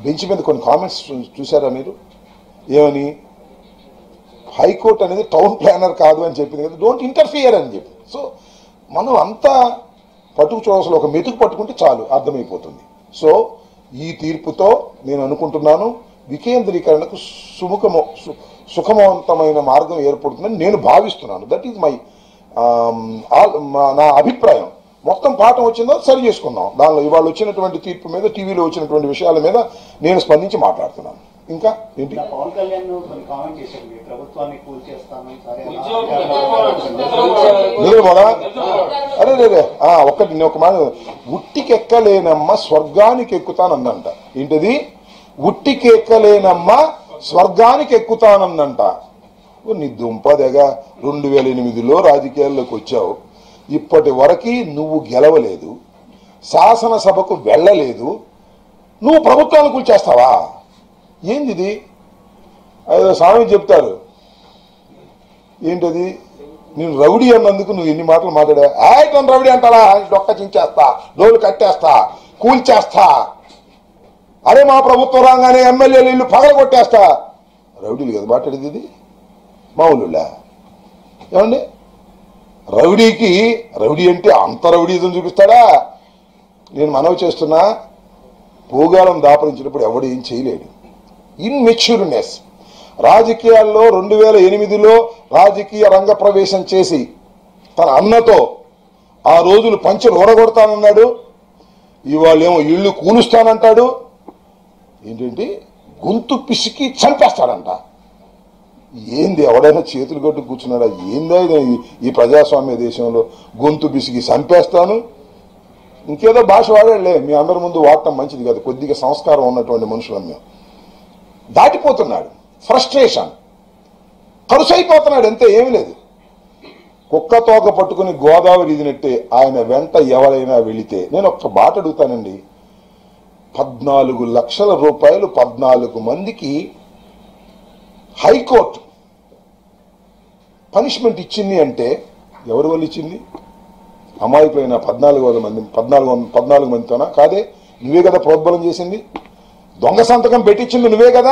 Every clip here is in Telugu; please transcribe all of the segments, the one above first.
బెంచ్ మీద కొన్ని కామెంట్స్ చూసారా మీరు ఏమని హైకోర్టు అనేది టౌన్ ప్లానర్ కాదు అని చెప్పింది కదా డోంట్ ఇంటర్ఫియర్ అని చెప్పి సో మనం అంతా పట్టుకు చూడాల్సిన ఒక మెతుకు పట్టుకుంటే చాలు అర్థమైపోతుంది సో ఈ తీర్పుతో నేను అనుకుంటున్నాను వికేంద్రీకరణకు సుముఖము సు- సుఖమవంతమైన మార్గం ఏర్పడుతుందని నేను భావిస్తున్నాను దట్ ఈజ్ మై నా అభిప్రాయం మొత్తం పాఠం వచ్చిందో సరి చేసుకుందాం దానిలో ఇవాళ వచ్చినటువంటి తీర్పు మీద టీవీలో వచ్చినటువంటి విషయాల మీద నేను స్పందించి మాట్లాడుతున్నాను ఇంకా ఏంటి ఇలా పవన్ కళ్యాణ్ కొన్ని కామెంట్ చేశారు మీ ప్రభుత్వాన్ని కూల్ చేస్తాను సరే అలా ఉద్యోగం- నిలబడా అరే రే ఆ ఒక్కటి నేను ఒక మాట ఉట్టికెక్కలేనమ్మ స్వర్గానికి ఎక్కుతానందంట ఏంటది ఉట్టికెక్కలేనమ్మ స్వర్గానికి ఎక్కుతానందంట ఓ నీ దుంపదగా రెండు వేల ఎనిమిదిలో రాజకీయాల్లోకి వచ్చావు ఇప్పటి వరకు నువ్వు గెలవలేదు శాసనసభకు వెళ్ళలేదు నువ్వు ప్రభుత్వాన్ని కూల్చేస్తావా ఏంది ఇది అదే స్వామి చెప్తారు ఏంటది నేను రౌడీ అన్నందుకు నువ్వు ఎన్ని మాటలు మాట్లాడా ఆయ్ నన్ను రౌడీ అంటారా డొక్క చించేస్తా డోలు కట్టేస్తా కూల్చేస్తా అరే మా ప్రభుత్వం రాగానే ఎమ్మెల్యేలు ఇల్లు పగల కొట్టేస్తా రౌడీలు కదా మాట్లాడేది ఇది మామూలులా ఏమండి రౌడీకి రౌడీ అంటే అంత రౌడీజం చూపిస్తాడా నేను మనవి చేస్తున్నా భూగాలం దాపరించినప్పుడు ఎవడు ఏం చేయలేడు ఇన్మెచ్యూర్నెస్ రాజకీయాల్లో రెండు వేల ఎనిమిదిలో రాజకీయ రంగ ప్రవేశం చేసి తన అన్నతో ఆ రోజులు పంచలు ఓడగొడతానన్నాడు ఇవాళేమో ఇళ్ళు కూలుస్తానంటాడు ఏంటంటే గొంతు పిసికి చంపేస్తాడంట ఏంది ఎవడైనా చేతులు కట్టు కూర్చున్నాడా ఏందా ఇది ఈ- ఈ ప్రజాస్వామ్య దేశంలో గొంతు పిసికి చంపేస్తాను ఇంకేదో భాష వాడాడులే మీ అందరి ముందు వాడటం మంచిది కాదు కొద్దిగా సంస్కారం ఉన్నటువంటి మనుషులం మేము దాటిపోతున్నాడు ఫ్రస్ట్రేషన్ కరుసైపోతున్నాడు అంతే ఏమీ లేదు కుక్క తోక పట్టుకుని గోదావరి ఇదినట్టే ఆయన వెంట ఎవరైనా వెళితే నేను ఒక్క బాట అడుగుతానండి పద్నాలుగు లక్షల రూపాయలు పద్నాలుగు మందికి హైకోర్టు పనిష్మెంట్ ఇచ్చింది అంటే ఎవరి వల్ల ఇచ్చింది అమాయకులైన పద్నాలుగు వందల మంది పద్నాలుగు వంద పద్నాలుగు మందితోనా కాదే నువ్వే కదా ప్రోద్బలం చేసింది దొంగ సంతకం పెట్టించింది నువ్వే కదా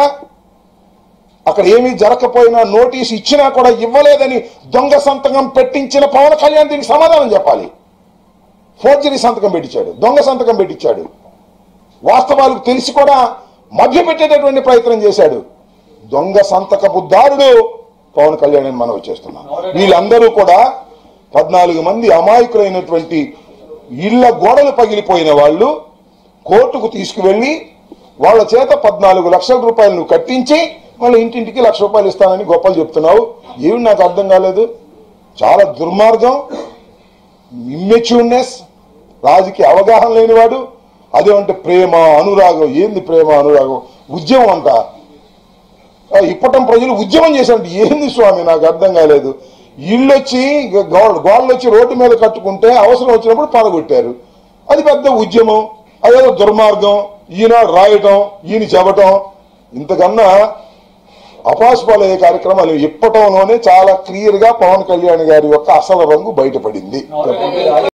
అక్కడ ఏమీ జరగకపోయినా నోటీస్ ఇచ్చినా కూడా ఇవ్వలేదని దొంగ సంతకం పెట్టించిన పవన్ కళ్యాణ్ దీనికి సమాధానం చెప్పాలి ఫోర్జరీ సంతకం పెట్టించాడు దొంగ సంతకం పెట్టించాడు వాస్తవాలకు తెలిసి కూడా మభ్య పెట్టేటటువంటి ప్రయత్నం చేశాడు దొంగ సంతకపు దారుడు పవన్ కళ్యాణ్ అని మనం చేస్తున్నాం వీళ్ళందరూ కూడా పద్నాలుగు మంది అమాయకులైనటువంటి ఇళ్ల గోడలు పగిలిపోయిన వాళ్ళు కోర్టుకు తీసుకువెళ్లి వాళ్ళ చేత పద్నాలుగు లక్షల రూపాయలు నువ్వు కట్టించి వాళ్ళ ఇంటింటికి లక్ష రూపాయలు ఇస్తానని గొప్పలు చెప్తున్నావు ఏమి నాకు అర్థం కాలేదు చాలా దుర్మార్గం ఇమ్మెచ్యూర్నెస్ రాజకీయ అవగాహన లేనివాడు అదేమంటే ప్రేమ అనురాగం ఏంది ప్రేమ అనురాగం ఉద్యమం అంట ఆ, ఇప్పటం ప్రజలు ఉద్యమం చేశారంటే ఏంది స్వామి నాకు అర్థం కాలేదు ఇల్లు వచ్చి గోడలు వచ్చి రోడ్డు మీద కట్టుకుంటే అవసరం వచ్చినప్పుడు పడగొట్టారు అది పెద్ద ఉద్యమం అదేదో దుర్మార్గం ఈయన రాయటం ఈయన చెప్పటం ఇంతకన్నా అపాస్పాలయ్యే కార్యక్రమాలు ఇప్పటంలోనే చాలా క్లియర్ గా పవన్ కళ్యాణ్ గారి యొక్క అసలు రంగు బయటపడింది